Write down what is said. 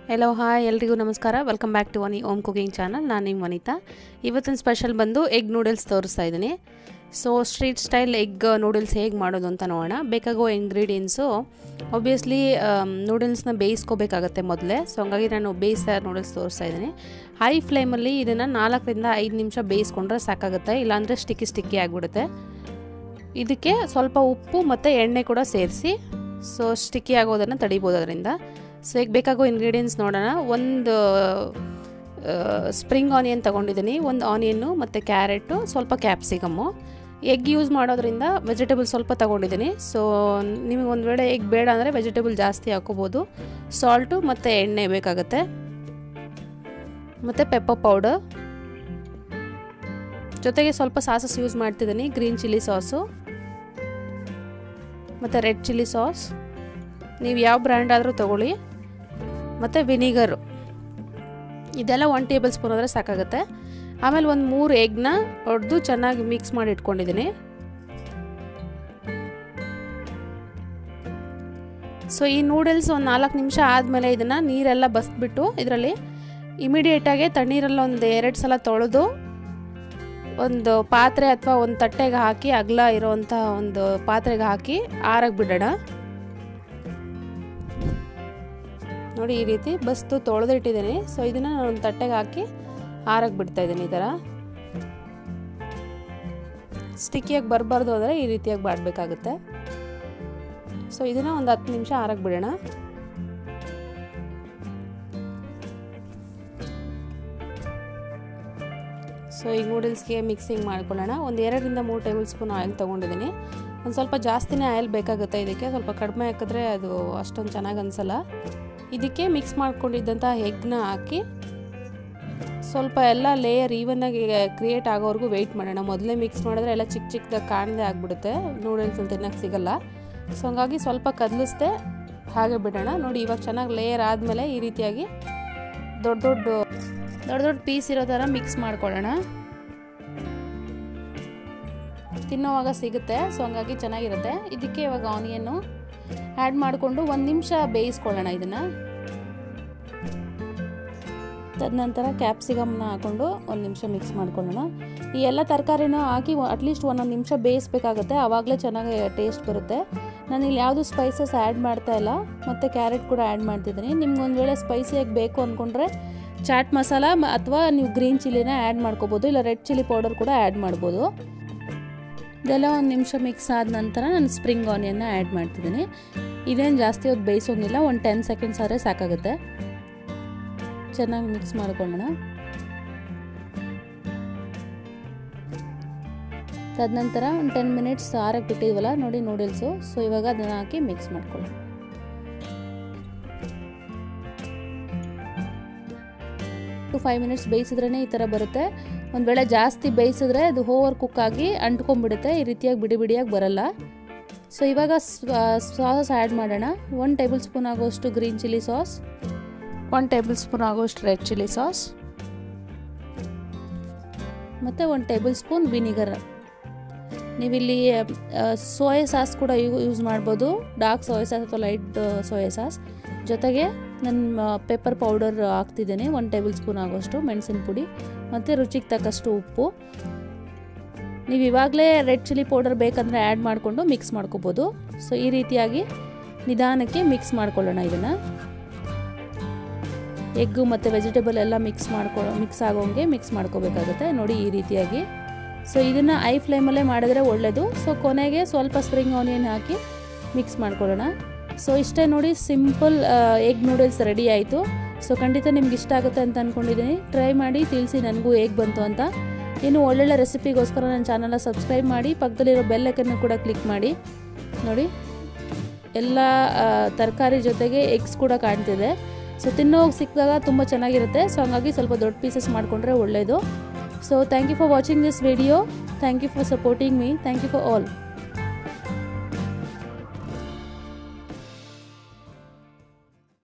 hello hi ಎಲ್ರಿಗೂ ನಮಸ್ಕಾರ welcome back to ಒನಿ ಓಮ್ ಕುಕಿಂಗ್ ಚಾನಲ್ ನಾನು ನಿಮ್ಮ ವನಿತಾ ಇವತ್ತಿನ ಸ್ಪೆಷಲ್ ಬಂದು ಎಗ್ ನೂಡಲ್ಸ್ ತೋರಿಸ್ತಾ ಇದ್ದೀನಿ so street style egg noodles ಹೇಗೆ ಮಾಡೋದು ಅಂತ ನೋಡೋಣ ಬೇಕಾಗೋ ಇಂಗ್ರೀಡಿಯೆಂಟ್ಸು ಒಬ್ವಿಯಸ್ಲಿ ನೂಡಲ್ಸ್ನ ಬೇಯಿಸ್ಕೋಬೇಕಾಗತ್ತೆ ಮೊದಲೇ ಸೊ ಹಂಗಾಗಿ ನಾನು ಬೇಯಿಸ್ತಾ ನೂಡಲ್ಸ್ ತೋರಿಸ್ತಾ ಇದ್ದೀನಿ ಹೈ ಫ್ಲೇಮಲ್ಲಿ ಇದನ್ನು ನಾಲ್ಕರಿಂದ ಐದು ನಿಮಿಷ ಬೇಯಿಸ್ಕೊಂಡ್ರೆ ಸಾಕಾಗುತ್ತೆ ಇಲ್ಲಾಂದರೆ ಸ್ಟಿಕ್ಕಿ ಸ್ಟಿಕ್ಕಿ ಆಗಿಬಿಡುತ್ತೆ ಇದಕ್ಕೆ ಸ್ವಲ್ಪ ಉಪ್ಪು ಮತ್ತು ಎಣ್ಣೆ ಕೂಡ ಸೇರಿಸಿ ಸೊ ಸ್ಟಿಕ್ಕಿ ಆಗೋದನ್ನು ತಡಿಬೋದು ಅದರಿಂದ ಸೊ ಈಗ ಬೇಕಾಗೋ ಇಂಗ್ರೀಡಿಯೆಂಟ್ಸ್ ನೋಡೋಣ ಒಂದು ಸ್ಪ್ರಿಂಗ್ ಆನಿಯನ್ ತೊಗೊಂಡಿದ್ದೀನಿ ಒಂದು ಆನಿಯನ್ನು ಮತ್ತು ಕ್ಯಾರೆಟು ಸ್ವಲ್ಪ ಕ್ಯಾಪ್ಸಿಕಮ್ಮು ಎಗ್ ಯೂಸ್ ಮಾಡೋದ್ರಿಂದ ವೆಜಿಟೇಬಲ್ ಸ್ವಲ್ಪ ತೊಗೊಂಡಿದ್ದೀನಿ ಸೊ ನಿಮಗೆ ಒಂದು ವೇಳೆ ಎಗ್ ಬೇಡ ಅಂದರೆ ವೆಜಿಟೇಬಲ್ ಜಾಸ್ತಿ ಹಾಕೋಬೋದು ಸಾಲ್ಟು ಮತ್ತು ಎಣ್ಣೆ ಬೇಕಾಗುತ್ತೆ ಮತ್ತು ಪೆಪ್ಪರ್ ಪೌಡರ್ ಜೊತೆಗೆ ಸ್ವಲ್ಪ ಸಾಸಸ್ ಯೂಸ್ ಮಾಡ್ತಿದ್ದೀನಿ ಗ್ರೀನ್ ಚಿಲ್ಲಿ ಸಾಸು ಮತ್ತು ರೆಡ್ ಚಿಲ್ಲಿ ಸಾಸ್ ನೀವು ಯಾವ ಬ್ರ್ಯಾಂಡ್ ಆದರೂ ತೊಗೊಳ್ಳಿ ಮತ್ತು ವಿನಿಗರು ಇದೆಲ್ಲ ಒನ್ ಟೇಬಲ್ ಸ್ಪೂನ್ ಆದರೆ ಸಾಕಾಗುತ್ತೆ ಆಮೇಲೆ ಒಂದು ಮೂರು ಎಗ್ನ ಹೊಡೆದು ಚೆನ್ನಾಗಿ ಮಿಕ್ಸ್ ಮಾಡಿ ಇಟ್ಕೊಂಡಿದ್ದೀನಿ ಸೊ ಈ ನೂಡಲ್ಸ್ ಒಂದು ನಾಲ್ಕು ನಿಮಿಷ ಆದಮೇಲೆ ಇದನ್ನು ನೀರೆಲ್ಲ ಬಸ್ಬಿಟ್ಟು ಇದರಲ್ಲಿ ಇಮಿಡಿಯೇಟಾಗಿ ತಣ್ಣೀರಲ್ಲಿ ಒಂದು ಎರಡು ಸಲ ತೊಳೆದು ಒಂದು ಪಾತ್ರೆ ಅಥವಾ ಒಂದು ತಟ್ಟೆಗೆ ಹಾಕಿ ಅಗಲ ಇರೋವಂಥ ಒಂದು ಪಾತ್ರೆಗೆ ಹಾಕಿ ಆರಕ್ಕೆ ಬಿಡೋಣ ನೋಡಿ ಈ ರೀತಿ ಬಸ್ತು ತೊಳೆದಿಟ್ಟಿದ್ದೀನಿ ಸೊ ಇದನ್ನು ನಾನು ಒಂದು ತಟ್ಟೆಗೆ ಹಾಕಿ ಆರಕ್ಕೆ ಬಿಡ್ತಾ ಇದ್ದೀನಿ ಈ ಥರ ಸ್ಟಿಕ್ಕಿಯಾಗಿ ಬರಬಾರ್ದು ಅಂದರೆ ಈ ರೀತಿಯಾಗಿ ಮಾಡಬೇಕಾಗುತ್ತೆ ಸೊ ಇದನ್ನು ಒಂದು ಹತ್ತು ನಿಮಿಷ ಆರಕ್ಕೆ ಬಿಡೋಣ ಸೊ ಈಗ ನೂಡಲ್ಸ್ಗೆ ಮಿಕ್ಸಿಂಗ್ ಮಾಡ್ಕೊಳ್ಳೋಣ ಒಂದು ಎರಡರಿಂದ ಮೂರು ಟೇಬಲ್ ಸ್ಪೂನ್ ಆಯಿಲ್ ತೊಗೊಂಡಿದ್ದೀನಿ ಒಂದು ಸ್ವಲ್ಪ ಜಾಸ್ತಿನೇ ಆಯಿಲ್ ಬೇಕಾಗುತ್ತೆ ಇದಕ್ಕೆ ಸ್ವಲ್ಪ ಕಡಿಮೆ ಹಾಕಿದ್ರೆ ಅದು ಅಷ್ಟೊಂದು ಚೆನ್ನಾಗಿ ಅನಿಸಲ್ಲ ಇದಕ್ಕೆ ಮಿಕ್ಸ್ ಮಾಡ್ಕೊಂಡಿದ್ದಂಥ ಎಗ್ನ ಹಾಕಿ ಸ್ವಲ್ಪ ಎಲ್ಲ ಲೇಯರ್ ಈವನ್ನಾಗಿ ಕ್ರಿಯೇಟ್ ಆಗೋವರೆಗೂ ವೆಯ್ಟ್ ಮಾಡೋಣ ಮೊದಲೇ ಮಿಕ್ಸ್ ಮಾಡಿದ್ರೆ ಎಲ್ಲ ಚಿಕ್ಕ ಚಿಕ್ಕದಾಗಿ ಕಾಣದೆ ಆಗಿಬಿಡುತ್ತೆ ನೂಡಲ್ಸ್ ತಿನ್ನೋಕ್ಕೆ ಸಿಗಲ್ಲ ಸೊ ಹಂಗಾಗಿ ಸ್ವಲ್ಪ ಕದಲಿಸ್ದೆ ಹಾಗೆ ಬಿಡೋಣ ನೋಡಿ ಇವಾಗ ಚೆನ್ನಾಗಿ ಲೇಯರ್ ಆದಮೇಲೆ ಈ ರೀತಿಯಾಗಿ ದೊಡ್ಡ ದೊಡ್ಡ ದೊಡ್ಡ ದೊಡ್ಡ ಪೀಸ್ ಇರೋ ಥರ ಮಿಕ್ಸ್ ಮಾಡ್ಕೊಳ್ಳೋಣ ತಿನ್ನೋವಾಗ ಸಿಗುತ್ತೆ ಸೊ ಹಂಗಾಗಿ ಚೆನ್ನಾಗಿರುತ್ತೆ ಇದಕ್ಕೆ ಇವಾಗ ಆನಿಯನ್ನು ಆ್ಯಡ್ ಮಾಡಿಕೊಂಡು ಒಂದು ನಿಮಿಷ ಬೇಯಿಸ್ಕೊಳ್ಳೋಣ ಇದನ್ನು ತದನಂತರ ಕ್ಯಾಪ್ಸಿಕಮ್ನ ಹಾಕ್ಕೊಂಡು ಒಂದು ನಿಮಿಷ ಮಿಕ್ಸ್ ಮಾಡ್ಕೊಳ್ಳೋಣ ಈ ಎಲ್ಲ ತರಕಾರಿನೂ ಹಾಕಿ ಅಟ್ಲೀಸ್ಟ್ ಒಂದೊಂದು ನಿಮಿಷ ಬೇಯಿಸ್ಬೇಕಾಗುತ್ತೆ ಆವಾಗಲೇ ಚೆನ್ನಾಗಿ ಟೇಸ್ಟ್ ಬರುತ್ತೆ ನಾನು ಇಲ್ಲಿ ಯಾವುದು ಸ್ಪೈಸಸ್ ಆ್ಯಡ್ ಮಾಡ್ತಾ ಇಲ್ಲ ಮತ್ತು ಕ್ಯಾರೆಟ್ ಕೂಡ ಆ್ಯಡ್ ಮಾಡ್ತಿದ್ದೀನಿ ನಿಮ್ಗೆ ಒಂದು ವೇಳೆ ಸ್ಪೈಸಿಯಾಗಿ ಬೇಕು ಅಂದ್ಕೊಂಡ್ರೆ ಚಾಟ್ ಮಸಾಲ ಅಥವಾ ನೀವು ಗ್ರೀನ್ ಚಿಲ್ಲಿನ ಆ್ಯಡ್ ಮಾಡ್ಕೋಬೋದು ಇಲ್ಲ ರೆಡ್ ಚಿಲ್ಲಿ ಪೌಡರ್ ಕೂಡ ಆ್ಯಡ್ ಮಾಡ್ಬೋದು ಇದೆಲ್ಲ ಒಂದು ನಿಮಿಷ ಮಿಕ್ಸ್ ಆದ ನಂತರ ನಾನು ಸ್ಪ್ರಿಂಗ್ ಆನಿಯನ್ನ ಆ್ಯಡ್ ಮಾಡ್ತಿದ್ದೀನಿ ಇದೇನು ಜಾಸ್ತಿ ಹೊತ್ತು ಬೇಯಿಸೋಂಗಿಲ್ಲ ಒಂದು ಟೆನ್ ಸೆಕೆಂಡ್ಸ್ ಆದರೆ ಸಾಕಾಗುತ್ತೆ ಚೆನ್ನಾಗಿ ಮಿಕ್ಸ್ ಮಾಡ್ಕೊಳ್ಳೋಣ ತದನಂತರ ಒಂದು ಟೆನ್ ಮಿನಿಟ್ಸ್ ಆರಕ್ಕೆ ಬಿಟ್ಟಿದ್ವಲ್ಲ ನೋಡಿ ನೂಡಲ್ಸು ಸೊ ಇವಾಗ ಅದನ್ನು ಹಾಕಿ ಮಿಕ್ಸ್ ಮಾಡ್ಕೊಳ್ಳೋಣ ಟು ಫೈವ್ ಮಿನಿಟ್ಸ್ ಬೇಯಿಸಿದ್ರೇ ಈ ಥರ ಬರುತ್ತೆ ಒಂದು ವೇಳೆ ಜಾಸ್ತಿ ಬೇಯಿಸಿದ್ರೆ ಅದು ಓವರ್ ಕುಕ್ ಆಗಿ ಅಂಟ್ಕೊಂಡ್ಬಿಡುತ್ತೆ ಈ ರೀತಿಯಾಗಿ ಬಿಡಿ ಬಿಡಿಯಾಗಿ ಬರಲ್ಲ ಸೊ ಇವಾಗ ಸಾಸಸ್ ಆ್ಯಡ್ ಮಾಡೋಣ ಒನ್ ಟೇಬಲ್ ಸ್ಪೂನ್ ಆಗೋಷ್ಟು green chilli sauce one tablespoon ಆಗೋಷ್ಟು ರೆಡ್ ಚಿಲ್ಲಿ ಸಾಸ್ ಮತ್ತು ಒಂದು ಟೇಬಲ್ ಸ್ಪೂನ್ ವಿನಿಗರ್ ನೀವಿಲ್ಲಿ ಸೋಯಾ ಸಾಸ್ ಕೂಡ ಯೂಸ್ ಮಾಡ್ಬೋದು ಡಾರ್ಕ್ ಸೋಯಾ ಸಾಸ್ ಅಥವಾ ಲೈಟ್ ಸೋಯಾ ಸಾಸ್ ಜೊತೆಗೆ ನನ್ನ ಪೆಪ್ಪರ್ ಪೌಡರ್ ಹಾಕ್ತಿದ್ದೇನೆ ಒಂದು ಟೇಬಲ್ ಸ್ಪೂನ್ ಆಗೋಷ್ಟು ಮೆಣಸಿನ ಪುಡಿ ಮತ್ತು ರುಚಿಗೆ ತಕ್ಕಷ್ಟು ಉಪ್ಪು ನೀವು ಇವಾಗಲೇ ರೆಡ್ ಚಿಲ್ಲಿ ಪೌಡರ್ ಬೇಕಂದರೆ ಆ್ಯಡ್ ಮಾಡಿಕೊಂಡು ಮಿಕ್ಸ್ ಮಾಡ್ಕೋಬೋದು ಸೊ ಈ ರೀತಿಯಾಗಿ ನಿಧಾನಕ್ಕೆ ಮಿಕ್ಸ್ ಮಾಡ್ಕೊಳ್ಳೋಣ ಇದನ್ನು ಎಗ್ಗು ಮತ್ತು ವೆಜಿಟೇಬಲ್ ಎಲ್ಲ ಮಿಕ್ಸ್ ಮಾಡ್ಕೊ ಮಿಕ್ಸ್ ಆಗೋಂಗೆ ಮಿಕ್ಸ್ ಮಾಡ್ಕೋಬೇಕಾಗುತ್ತೆ ನೋಡಿ ಈ ರೀತಿಯಾಗಿ ಸೊ ಇದನ್ನು ಐ ಫ್ಲೇಮಲ್ಲೇ ಮಾಡಿದ್ರೆ ಒಳ್ಳೆಯದು ಸೊ ಕೊನೆಗೆ ಸ್ವಲ್ಪ ಸ್ಪ್ರಿಂಗ್ ಆನಿಯನ್ ಹಾಕಿ ಮಿಕ್ಸ್ ಮಾಡ್ಕೊಳ್ಳೋಣ ಸೊ ಇಷ್ಟೇ ನೋಡಿ ಸಿಂಪಲ್ ಎಗ್ ನೂಡಲ್ಸ್ ರೆಡಿ ಆಯಿತು ಸೊ ಖಂಡಿತ ನಿಮ್ಗೆ ಇಷ್ಟ ಆಗುತ್ತೆ ಅಂತ ಅಂದ್ಕೊಂಡಿದ್ದೀನಿ ಟ್ರೈ ಮಾಡಿ ತಿಳಿಸಿ ನನಗೂ ಹೇಗೆ ಬಂತು ಅಂತ ಇನ್ನು ಒಳ್ಳೊಳ್ಳೆ ರೆಸಿಪಿಗೋಸ್ಕರ ನನ್ನ ಚಾನಲ್ನ ಸಬ್ಸ್ಕ್ರೈಬ್ ಮಾಡಿ ಪಕ್ಕದಲ್ಲಿರೋ ಬೆಲ್ಲೈಕನ್ನು ಕೂಡ ಕ್ಲಿಕ್ ಮಾಡಿ ನೋಡಿ ಎಲ್ಲ ತರಕಾರಿ ಜೊತೆಗೆ ಎಗ್ಸ್ ಕೂಡ ಕಾಣ್ತಿದೆ ಸೊ ತಿನ್ನೋಗಿ ಸಿಕ್ಕಿದಾಗ ತುಂಬ ಚೆನ್ನಾಗಿರುತ್ತೆ ಸೊ ಹಂಗಾಗಿ ಸ್ವಲ್ಪ ದೊಡ್ಡ ಪೀಸಸ್ ಮಾಡಿಕೊಂಡ್ರೆ ಒಳ್ಳೆಯದು so thank you for watching this video thank you for supporting me thank you for all